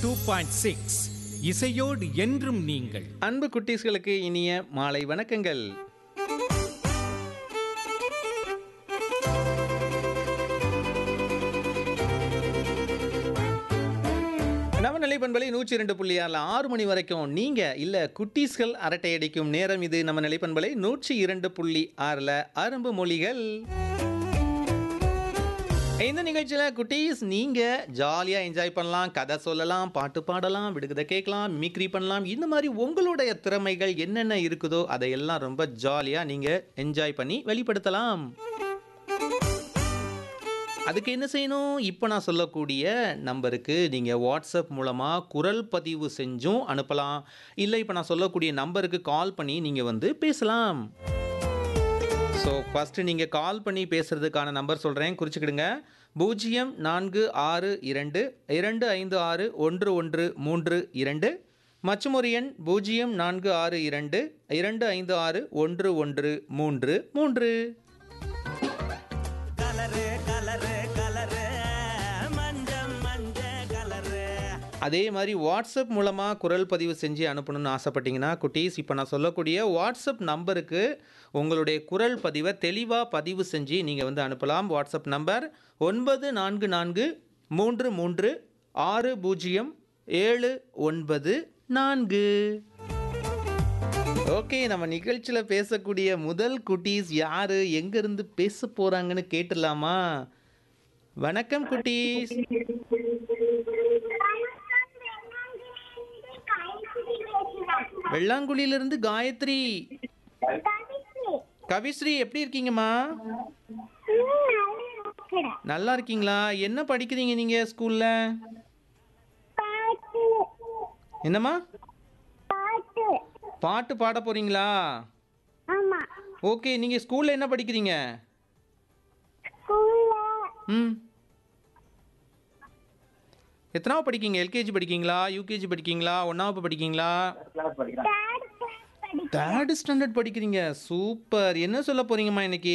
Two point six இசையோடு என்றும் நீங்கள் அன்பு குட்டீஸ்களுக்கு இனிய மாலை வணக்கங்கள் நம்ம நிலைப்பண்பலை நூற்றி இரண்டு புள்ளி ஆறில் ஆறு மணி வரைக்கும் நீங்கள் இல்லை குட்டீஸ்கள் அரட்டை அடிக்கும் நேரம் இது நம்ம நிலைப்பண்பலை நூற்றி இரண்டு புள்ளி ஆறில் அரும்பு மொழிகள் இந்த நிகழ்ச்சியில் குட்டீஸ் நீங்கள் ஜாலியாக என்ஜாய் பண்ணலாம் கதை சொல்லலாம் பாட்டு பாடலாம் விடுகதை கேட்கலாம் மிக்ரி பண்ணலாம் இந்த மாதிரி உங்களுடைய திறமைகள் என்னென்ன இருக்குதோ அதையெல்லாம் ரொம்ப ஜாலியாக நீங்கள் என்ஜாய் பண்ணி வெளிப்படுத்தலாம் அதுக்கு என்ன செய்யணும் இப்போ நான் சொல்லக்கூடிய நம்பருக்கு நீங்கள் வாட்ஸ்அப் மூலமாக குரல் பதிவு செஞ்சும் அனுப்பலாம் இல்லை இப்போ நான் சொல்லக்கூடிய நம்பருக்கு கால் பண்ணி நீங்கள் வந்து பேசலாம் ஸோ ஃபஸ்ட்டு நீங்கள் கால் பண்ணி பேசுகிறதுக்கான நம்பர் சொல்கிறேன் குறிச்சிக்கிடுங்க பூஜ்ஜியம் நான்கு ஆறு இரண்டு இரண்டு ஐந்து ஆறு ஒன்று ஒன்று மூன்று இரண்டு மற்றும் ஒரு எண் பூஜ்ஜியம் நான்கு ஆறு இரண்டு இரண்டு ஐந்து ஆறு ஒன்று ஒன்று மூன்று மூன்று கலரு கலரு கலரு மஞ்ச மஞ்ச கலரு அதே மாதிரி வாட்ஸ்அப் மூலமாக குரல் பதிவு செஞ்சு அனுப்பணும்னு ஆசைப்பட்டீங்கன்னா குட்டீஸ் இப்போ நான் சொல்லக்கூடிய வாட்ஸ்அப் நம்பருக்கு உங்களுடைய குரல் பதிவை தெளிவாக பதிவு செஞ்சு நீங்கள் வந்து அனுப்பலாம் வாட்ஸ்அப் நம்பர் ஒன்பது நான்கு நான்கு மூன்று மூன்று ஆறு பூஜ்ஜியம் ஏழு ஒன்பது நான்கு ஓகே நம்ம நிகழ்ச்சியில் பேசக்கூடிய முதல் குட்டீஸ் யார் எங்கேருந்து பேச போகிறாங்கன்னு கேட்டுடலாமா வணக்கம் குட்டீஸ் வெள்ளாங்குழியிலிருந்து காயத்ரி கவிஸ்ரீ எப்படி இருக்கீங்கம்மா நல்லா இருக்கீங்களா என்ன படிக்கிறீங்க நீங்க ஸ்கூல்ல என்னம்மா பாட்டு பாட போறீங்களா ஓகே நீங்க ஸ்கூல்ல என்ன படிக்கிறீங்க ம் எத்தனாவது படிக்கீங்க எல்கேஜி படிக்கீங்களா யூகேஜி படிக்கீங்களா ஒன்றாவது படிக்கீங்களா தேர்ட் ஸ்டாண்டர்ட் படிக்கிறீங்க சூப்பர் என்ன சொல்ல போறீங்கம்மா இன்னைக்கு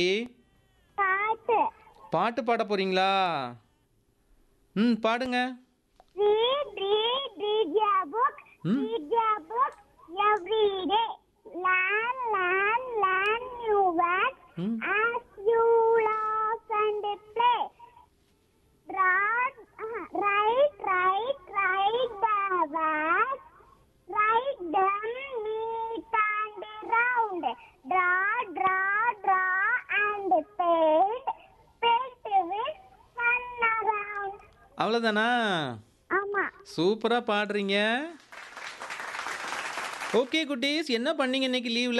பாட்டு பாட போறீங்களா ம் பாடுங்க Read, read, read your book. Hmm? Read your book every day. Learn, learn, learn new words Hmm? as you laugh and play. Draw, uh, write, write, write the words. Write them neat and round. Draw, draw, draw and paint. Paint with fun around. அவ்வளோதானா ஆமா சூப்பராக பாடுறீங்க okay குட்டீஸ் என்ன பண்ணீங்க இன்னைக்கு லீவில்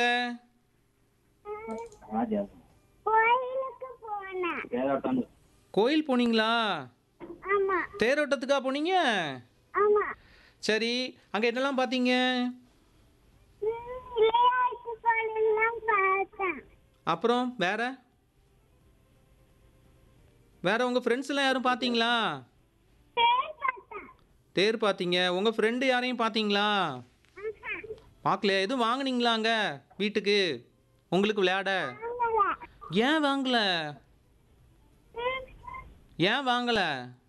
கோயிலுக்கு போனேன் கோயில் போனீங்களா ஆமா தேரோட்டத்துக்கா போனீங்க ஆமா சரி அங்கே என்னெல்லாம் பார்த்தீங்க ம், விளையாட்டு பொருள்லாம் பார்த்தேன் அப்புறம் வேற வேற உங்கள் ஃப்ரெண்ட்ஸ் எல்லாம் யாரும் பார்த்தீங்களா பேர் பார்த்தேன் தேர் பார்த்தீங்க உங்கள் ஃப்ரெண்டு யாரையும் பார்த்தீங்களா ஆஹா, பார்க்கலையா எதுவும் வாங்குனீங்களா அங்கே வீட்டுக்கு உங்களுக்கு விளையாட வாங்கல. ஏன் வாங்கல ம், ஏன் வாங்கல